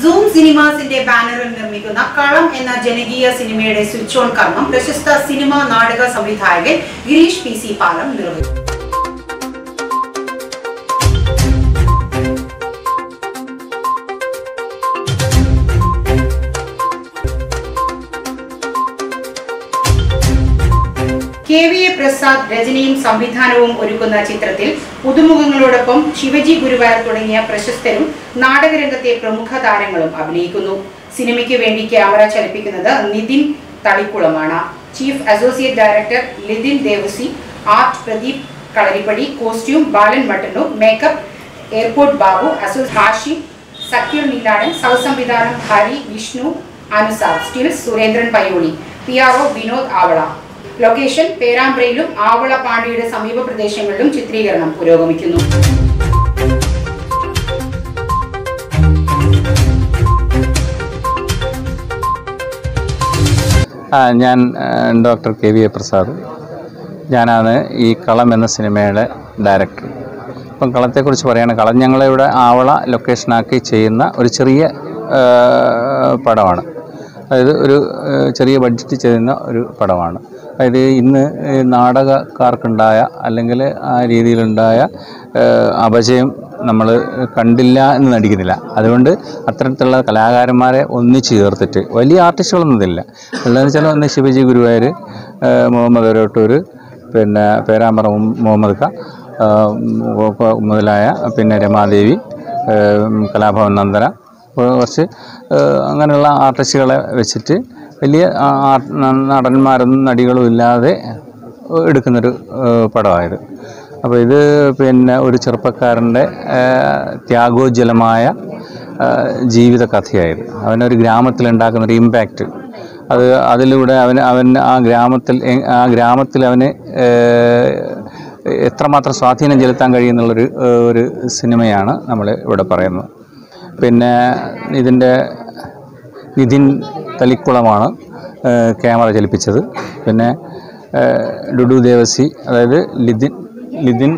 zoom സിനിമാസിന്റെ ബാനറിൽ നിർമ്മിക്കുന്ന കളം എന്ന ജനകീയ സിനിമയുടെ സ്വിച്ച് ഓൺ കർമ്മം പ്രശസ്ത സിനിമാ നാടക സംവിധായകൻ ഗിരീഷ് പി സി പാലം നിർവഹിച്ചു കെ വി എ പ്രസാദ് രചനയും സംവിധാനവും ഒരുക്കുന്ന ചിത്രത്തിൽ പുതുമുഖങ്ങളോടൊപ്പം ശിവജി ഗുരുവായൂർ തുടങ്ങിയ പ്രശസ്തരും നാടകരംഗത്തെ പ്രമുഖ താരങ്ങളും അഭിനയിക്കുന്നു സിനിമയ്ക്ക് വേണ്ടി ക്യാമറ ചലിപ്പിക്കുന്നത് നിതിൻ തളിക്കുളമാണ് chief associate director Lithin Devasi art Pradeep Kalaripadi costume Balan Mattannur makeup airport Babu അസോസ് ഹാഷി സക്കീർ നീലാടൻ സൗസംവിധാനം Hari Vishnu Anusad stills Surendran Payyoli P R O Vinod Avala location പേരാമ്പ്രയിലും ആവള പാണ്ടിയുടെ സമീപ പ്രദേശങ്ങളിലും ചിത്രീകരണം പുരോഗമിക്കുന്നു ആ, ഞാൻ ആ, doctor K V A Prasad ഞാനാണ് ഈ കളം എന്ന സിനിമയുടെ ഡയറക്ടർ ഇപ്പം കളത്തെക്കുറിച്ച് പറയുകയാണ് കളം ഞങ്ങളിവിടെ ആവള ലൊക്കേഷനാക്കി ചെയ്യുന്ന ഒരു ചെറിയ ആ, പടമാണ് അതായത് ഒരു ആ, ചെറിയ ബഡ്ജറ്റ് ചെയ്യുന്ന ഒരു പടമാണ് അതായത് ഇന്ന് ഈ നാടകക്കാർക്കുണ്ടായ അല്ലെങ്കിൽ ആ രീതിയിലുണ്ടായ ആ, അപജയം നമ്മൾ കണ്ടില്ല എന്ന് നടിക്കുന്നില്ല അതുകൊണ്ട് അത്തരത്തിലുള്ള കലാകാരന്മാരെ ഒന്നിച്ച് ചേർത്തിട്ട് വലിയ ആർട്ടിസ്റ്റുകളൊന്നും ഇതില്ല എന്താണെന്ന് വെച്ചാൽ ഒന്ന് ശിവജി ഗുരുവായൂർ ആ, മുഹമ്മദ് ഒരോട്ടൂർ പിന്നെ പേരാമ്പ്ര മു- മുഹമ്മദ് ഖ ആ, മു- മുതലായ പിന്നെ രമാദേവി ആ, കലാഭവൻ നന്ദന കുറച്ച് ആ, അങ്ങനെയുള്ള ആർട്ടിസ്റ്റുകളെ വെച്ചിട്ട് വലിയ ആ- ആർട്ട് ന- നടന്മാരൊന്നും നടികളും ഇല്ലാതെ എടുക്കുന്നൊരു ആ, പടമായത് അപ്പോൾ ഇത് പിന്നെ ഒരു ചെറുപ്പക്കാരൻ്റെ ആ, ത്യാഗോജ്വലമായ ആ, ജീവിത കഥയായത് അവനൊരു ഗ്രാമത്തിലുണ്ടാക്കുന്ന ഒരു ഇമ്പാക്റ്റ് അത് അതിലൂടെ അവന് അവൻ ആ ഗ്രാമത്തിൽ എ- ആ ഗ്രാമത്തിൽ അവന് ഏഹ്, എത്രമാത്രം സ്വാധീനം ചെലുത്താൻ കഴിയുന്നുള്ളൊരു ഏഹ്, ഒരു സിനിമയാണ് നമ്മൾ ഇവിടെ പറയുന്നത് പിന്നെ ഇതിൻ്റെ നിതിൻ തലിക്കുളമാണ് ഏഹ്, ക്യാമറ ചലിപ്പിച്ചത് പിന്നെ ഏഹ്, ഡുഡു ദേവസി അതായത് ലിതിൻ ലിതിൻ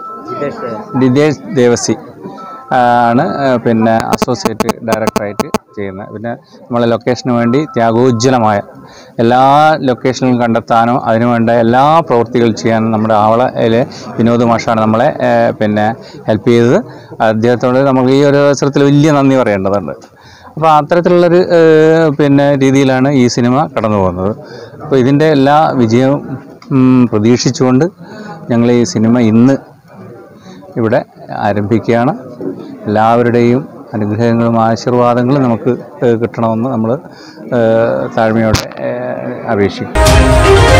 ലിതേഷ് ദേവസി ആണ് ഏഹ്, പിന്നെ അസോസിയേറ്റ് ഡയറക്ടറായിട്ട് ചെയ്യുന്നത് പിന്നെ നമ്മളെ ലൊക്കേഷന് വേണ്ടി ത്യാഗോജ്വലമായ എല്ലാ ലൊക്കേഷനിലും കണ്ടെത്താനോ അതിനുവേണ്ട എല്ലാ പ്രവൃത്തികളും ചെയ്യാനും നമ്മുടെ ആവളയിലെ വിനോദ് മാഷാണ് നമ്മളെ ഏഹ്, പിന്നെ ഹെൽപ്പ് ചെയ്തത് അദ്ദേഹത്തോട് നമുക്ക് ഈ ഒരു അവസരത്തിൽ വലിയ നന്ദി പറയേണ്ടതുണ്ട് അപ്പോൾ അത്തരത്തിലുള്ളൊരു ഏഹ്, പിന്നെ രീതിയിലാണ് ഈ സിനിമ കടന്നു പോകുന്നത് അപ്പോൾ ഇതിൻ്റെ എല്ലാ വിജയവും ഉം, പ്രതീക്ഷിച്ചുകൊണ്ട് ഞങ്ങൾ ഈ സിനിമ ഇന്ന് ഇവിടെ ആരംഭിക്കുകയാണ് എല്ലാവരുടെയും അനുഗ്രഹങ്ങളും ആശീർവാദങ്ങളും നമുക്ക് ഏഹ്, കിട്ടണമെന്ന് നമ്മൾ ഏഹ്, താഴ്മയോടെ ഏഹ്, അപേക്ഷിക്കും